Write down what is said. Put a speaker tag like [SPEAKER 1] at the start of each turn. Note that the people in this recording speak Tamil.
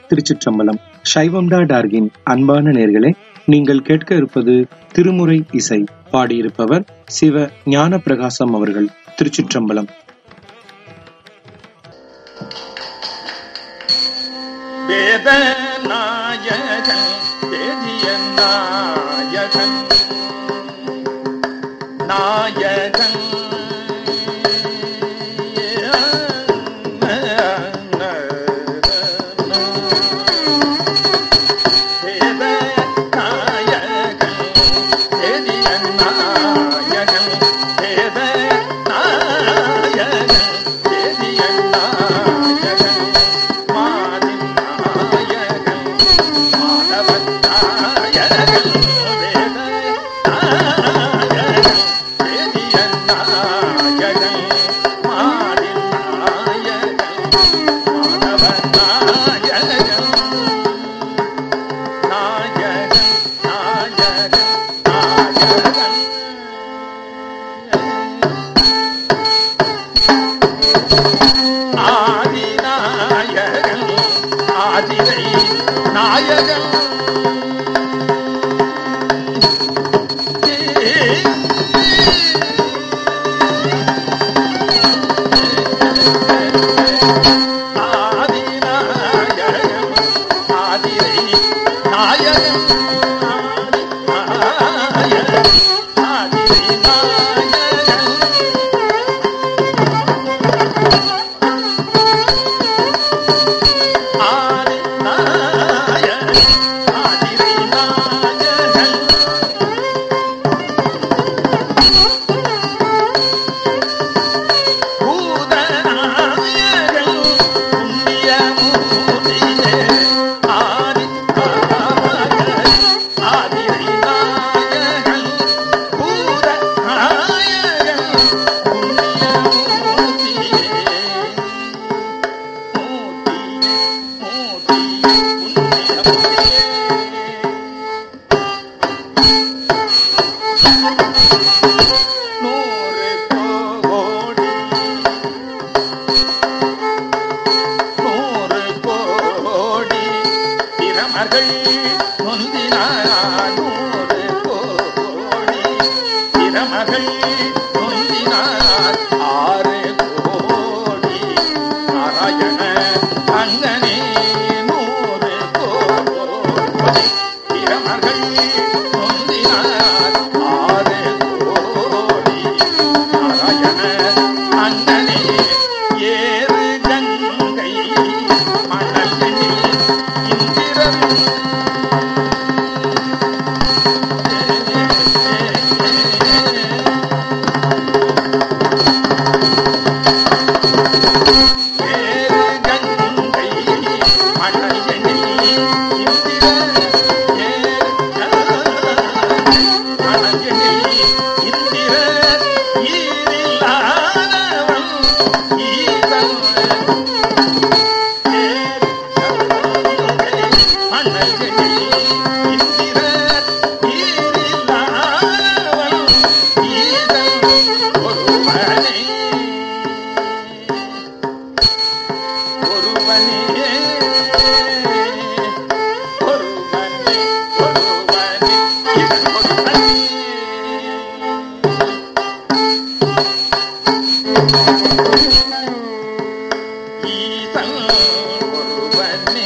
[SPEAKER 1] திருச்சிற்றம்பலம் சைவம்டா டார்கின் அன்பான நேர்களே நீங்கள் கேட்க இருப்பது திருமுறை இசை பாடியிருப்பவர் சிவ ஞான பிரகாசம் அவர்கள் திருச்சிற்றம்பலம்
[SPEAKER 2] வேத நாயகன் வேதிய நாயகன் நாயகன் வேத நாயகன் வேதிய நாயகன் வேத நாயகன் வேதிய நாயகன் மாதின் நாயகன் மாணவன் நாயகன் வேத நாயகன் வேதிய நாயகன் மாதின் நாயகன் மாணவன் நாயகன் நாயகன் நாயகன் நாயகன் ஆதிநாயகன் ஆதிரை நாயகன் ஆதிநாயகன் ஆதிரை நாயகன் ஆதிநாயகன் ஆதிரை நாயகன் ஆதி நாயகன் ஆதிரை நாயகன் பூதநாயகன் புண்ணியமூர்த்தியே ஆதி நாயகன் ஆதிரை நாயகன் பூதநாயகன் புண்ணியமூர்த்தியே மூர்த்தி மூர்த்தி புண்ணியமூர்த்தியே நூறு கோடி நூறு கோடி பிரமர்கள் நொந்தினார் நூறு கோடி பிரமர்கள் நொந்தினார் ஆறு கோடி நாராயண அங்கனே நூறு கோடி பிரமர்கள் நொந்தினார் ஆறு கோடி நாராயண அண்ணனே ஏறு கங்கை மணலில் இந்திரன் ஏறு கங்கை மணலில் இந்திரன் ஏறு மணலில் இந்திரன் ஈரில்லாதவன் ஈரன் ஈசன் ஒருவனே